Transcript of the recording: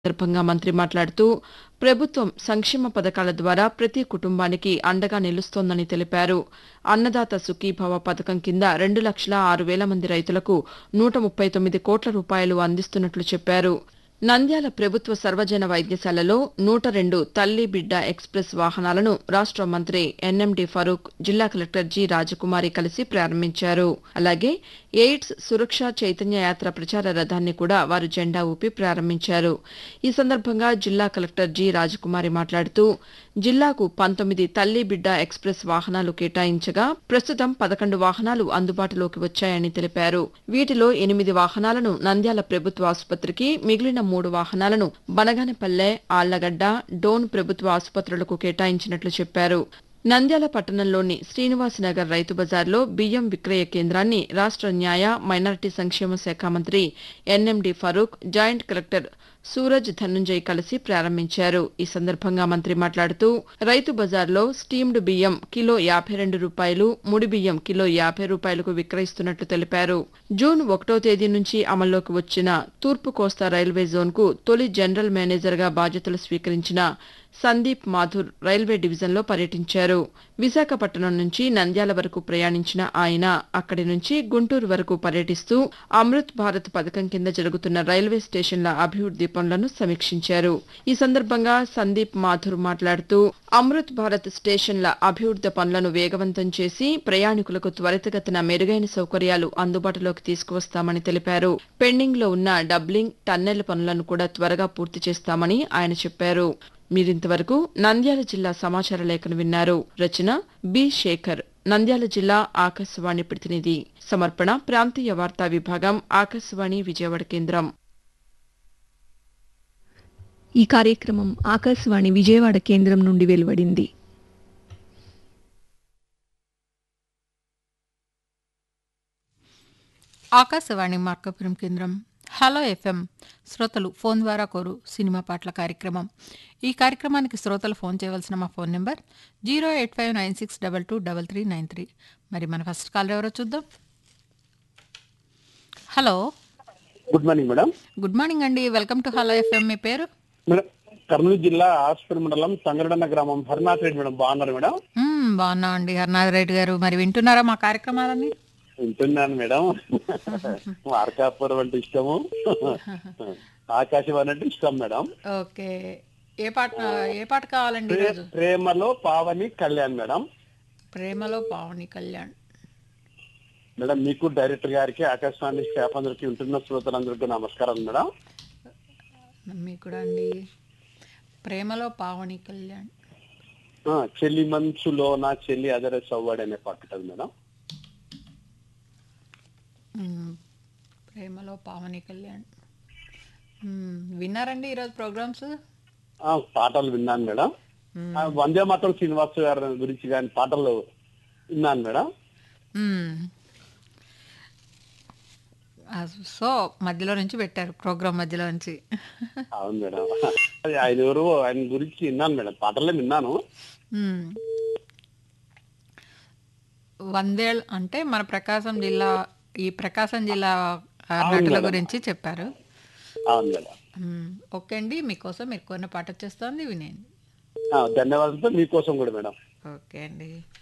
సందర్భంగా మంత్రి మాట్లాడుతూ ప్రభుత్వం సంక్షేమ పథకాల ద్వారా ప్రతి కుటుంబానికి అండగా నిలుస్తోందని తెలిపారు అన్నదాత సుఖీభవ పథకం కింద రెండు లక్షల ఆరు వేల మంది రైతులకు నూట ముప్పై తొమ్మిది కోట్ల రూపాయలు అందిస్తున్నట్లు చెప్పారు నంద్యాల ప్రభుత్వ సర్వజన వైద్యశాలలో నూట రెండు తల్లి బిడ్డ ఎక్స్ప్రెస్ వాహనాలను రాష్ట మంత్రి ఎన్ఎండి ఫరూక్ జిల్లా కలెక్టర్ జి రాజకుమారి కలిసి ప్రారంభించారు అలాగే ఎయిడ్స్ సురక్ష చైతన్య యాత్ర ప్రచార రథాన్ని కూడా వారు జెండా ఊపి ప్రారంభించారు ఈ సందర్భంగా జిల్లా కలెక్టర్ జి రాజకుమారి మాట్లాడుతూ జిల్లాకు పంతొమ్మిది తల్లి బిడ్డ ఎక్స్ప్రెస్ వాహనాలు కేటాయించగా ప్రస్తుతం పదకొండు వాహనాలు అందుబాటులోకి వచ్చాయని తెలిపారు వీటిలో ఎనిమిది వాహనాలను నంద్యాల ప్రభుత్వ ఆసుపత్రికి మిగిలిన మూడు వాహనాలను బనగానపల్లె ఆళ్లగడ్డ డోన్ ప్రభుత్వ ఆసుపత్రులకు కేటాయించినట్లు చెప్పారు నంద్యాల పట్టణంలోని శ్రీనివాసనగర్ రైతు బజార్లో బియ్యం విక్రయ కేంద్రాన్ని రాష్ట న్యాయ మైనారిటీ సంక్షేమ శాఖ మంత్రి NMD Farooq joint collector Suraj Dhanunjay కలిసి ప్రారంభించారు ఈ సందర్భంగా మంత్రి మాట్లాడుతూ రైతు బజార్లో స్టీమ్డ్ బియ్యం కిలో యాభై రెండు రూపాయలు ముడి బియ్యం కిలో యాభై రూపాయలకు విక్రయిస్తున్నట్లు తెలిపారు జూన్ ఒకటో తేదీ నుంచి అమల్లోకి వచ్చిన తూర్పు కోస్తా రైల్వే జోన్కు తొలి జనరల్ మేనేజర్గా బాధ్యతలు స్వీకరించిన సందీప్ మాథుర్ రైల్వే డివిజన్లో పర్యటించారు విశాఖపట్నం నుంచి నంద్యాల వరకు ప్రయాణించిన ఆయన అక్కడి నుంచి గుంటూరు వరకు పర్యటిస్తూ అమృత్ భారత్ పథకం కింద జరుగుతున్న రైల్వే స్టేషన్ల అభివృద్ది పనులను సమీక్షించారు ఈ సందర్భంగా సందీప్ మాథుర్ మాట్లాడుతూ అమృత్ భారత్ స్టేషన్ల అభివృద్ది పనులను వేగవంతం చేసి ప్రయాణికులకు త్వరితగతిన మెరుగైన సౌకర్యాలు అందుబాటులోకి తీసుకువస్తామని తెలిపారు పెండింగ్ లో ఉన్న డబ్లింగ్ టన్నెల్ పనులను కూడా త్వరగా పూర్తి చేస్తామని ఆయన చెప్పారు మీరింతవరకు నంద్యాల జిల్లా సమాచార లేఖను విన్నారు రచన బి శేఖర్ నంద్యాల జిల్లా ఆకాశవాణి ప్రతినిధి సమర్పణ ప్రాంతీయ వార్తా విభాగం ఆకాశవాణి విజయవాడ కేంద్రం ఈ కార్యక్రమం ఆకాశవాణి విజయవాడ కేంద్రం నుండి వెలువడింది ఆకాశవాణి మార్కపురం కేంద్రం హలో ఎఫ్ఎం శ్రోతలు ఫోన్ ద్వారా కోరు సినిమా పాటల కార్యక్రమం ఈ కార్యక్రమానికి శ్రోతలు ఫోన్ చేయవలసిన మా phone number zero eight five nine six double two double three nine three మరి మన ఫస్ట్ కాల్ ఎవరో చూద్దాం hello good morning madam good morning అండి వెల్కమ్ టు హలో ఎఫ్ఎం మీ పేరు మేడం కర్నూలు జిల్లా ఆస్పర్ మండలం సంగరడన్న గ్రామం హరినాథ్ రెడ్డి మేడం బాగున్నారు మేడం మ్మ్, బాగున్నాం అండి హర్నాథ్ రెడ్డి గారు మరి వింటున్నారా మా కార్యక్రమాలన్నీ వింటున్నాను మేడం మార్కాపురం అంటే ఇష్టము ఆకాశవాణి అంటే ఇష్టం మేడం ఓకే ఏ పాట ఏ పాట కావాలండి ప్రే- ఈరోజు ప్రేమలో పావని కళ్యాణ్ మేడం ప్రేమలో పావని కళ్యాణ్ మేడం మీకు డైరెక్టర్ గారికి ఆకాశవాణి స్టాఫ్ అందరికి ఉంటున్న శ్రోతలందరికీ నమస్కారం మేడం మీకు కూడా అండి ప్రేమలో పావని కళ్యాణ్ ఆ, చెల్లి మనసులో నా చెల్లి అదరే చవ్వాడు అనే పాట ఉంటుంది మేడం మ్మ్. ప్రేమలో పావని కళ్యాణ్ మ్మ్. విన్నారండి ఈరోజు ప్రోగ్రామ్స్ ఆ, పాటలు విన్నాను మేడం ఆ, వందే మాతరం శ్రీనివాస్ గారి గురించి కానీ పాటలు విన్నాను మేడం మ్మ్. ఆ, సో మధ్యలో నుంచి పెట్టారు ప్రోగ్రామ్ మధ్యలో నుంచి అవును మేడం అది ఆయన ఎవరు ఆయన గురించి విన్నాను మేడం పాటలే విన్నాను మ్మ్. వందేళ్ అంటే మన ప్రకాశం జిల్లా ఈ ప్రకాశం జిల్లా ఆ, నటుల గురించి చెప్పారు అవును మేడం మ్మ్. ఓకే అండి మీకోసం మీరు కొన్న పాట వచ్చేస్తుంది వినేయండి ఆ, ధన్యవాదాలతో మీకోసం కూడా మేడం ఓకే అండి